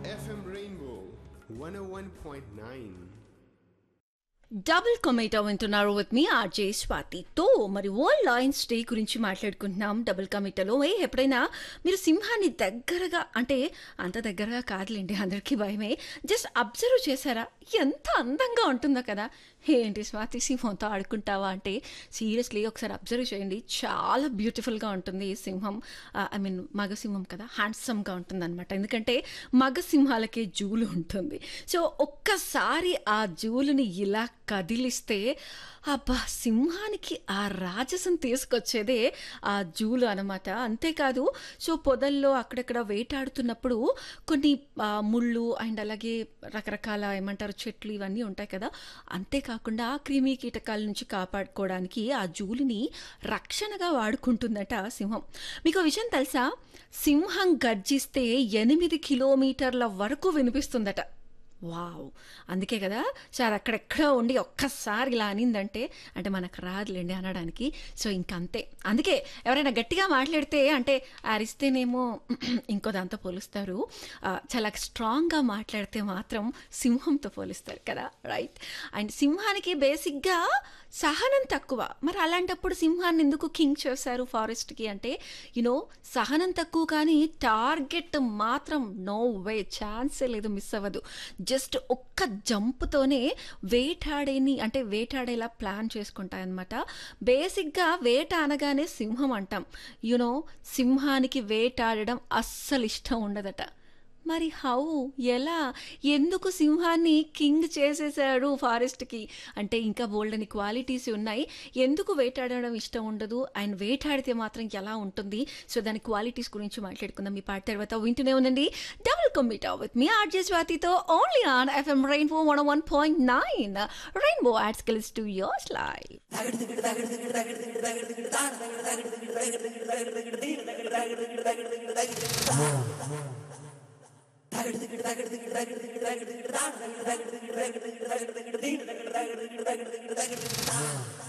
FM Rainbow 101.9. Double కమేటా వింటున్నారు with me RJ స్వాతితో మరి world Lions day గురించి మాట్లాడుకుంటున్నాం డబుల్ కమిటాలో ఏ ఎప్పుడైనా మీరు సింహాన్ని దగ్గరగా అంటే అంత దగ్గరగా కాదులేండి అందరికీ భయమే జస్ట్ అబ్జర్వ్ చేశారా ఎంత అందంగా ఉంటుందో కదా ఏంటి స్వాతి సింహంతో ఆడుకుంటావా అంటే సీరియస్లీ ఒకసారి అబ్జర్వ్ చేయండి చాలా బ్యూటిఫుల్గా ఉంటుంది ఈ సింహం ఐ మీన్ మగ సింహం కదా హ్యాండ్సమ్గా ఉంటుంది అనమాట ఎందుకంటే మగ సింహాలకే జూలు ఉంటుంది సో ఒక్కసారి ఆ జూలుని ఇలా కదిలిస్తే అబ్బా సింహానికి ఆ రాజసం తీసుకొచ్చేదే ఆ జూలు అనమాట అంతేకాదు సో పొదల్లో అక్కడక్కడ వేటాడుతున్నప్పుడు కొన్ని ఆ, ముళ్ళు అండ్ అలాగే రకరకాల ఏమంటారు చెట్లు ఇవన్నీ ఉంటాయి కదా అంతేకాకుండా క్రిమి కీటకాల నుంచి కాపాడుకోవడానికి ఆ జూలిని రక్షణగా వాడుకుంటుందట సింహం మీకు ఒక విషయం తెలుసా సింహం గర్జిస్తే ఎనిమిది కిలోమీటర్ల వరకు వినిపిస్తుందట వావ్ అందుకే కదా సార్ అక్కడెక్కడ ఉండి ఒక్కసారి ఇలా అనిందంటే అంటే మనకు రాదులేండి అనడానికి సో ఇంకంతే అందుకే ఎవరైనా గట్టిగా మాట్లాడితే అంటే అరిస్తేనేమో ఇంకో దాంతో పోలుస్తారు ఆ, చాలా స్ట్రాంగ్గా మాట్లాడితే మాత్రం సింహంతో పోలుస్తారు కదా రైట్ అండ్ సింహానికి బేసిక్గా సహనం తక్కువ మరి అలాంటప్పుడు సింహాన్ని ఎందుకు కింగ్ చేశారు ఫారెస్ట్కి అంటే యునో సహనం తక్కువ కానీ టార్గెట్ మాత్రం నో వే ఛాన్సే లేదు మిస్ అవ్వదు జస్ట్ ఒక్క జంప్తోనే వేటాడేని అంటే వేటాడేలా ప్లాన్ చేసుకుంటాయన్నమాట బేసిక్గా వేట అనగానే సింహం అంటాం యునో సింహానికి వేటాడడం అస్సలు ఇష్టం ఉండదట మరి హౌ ఎలా ఎందుకు సింహాన్ని కింగ్ చేసేసాడు ఫారెస్ట్కి అంటే ఇంకా బోల్డని క్వాలిటీస్ ఉన్నాయి ఎందుకు వేటాడడం ఇష్టం ఉండదు అండ్ వేటాడితే మాత్రం ఎలా ఉంటుంది సో దాని క్వాలిటీస్ గురించి మాట్లాడుకుందాం మీ పాట తర్వాత వింటూనే ఉండండి double complete with me RJ స్వాతితో only on FM rainbow one one point nine rainbow add skills to yours life Dagger,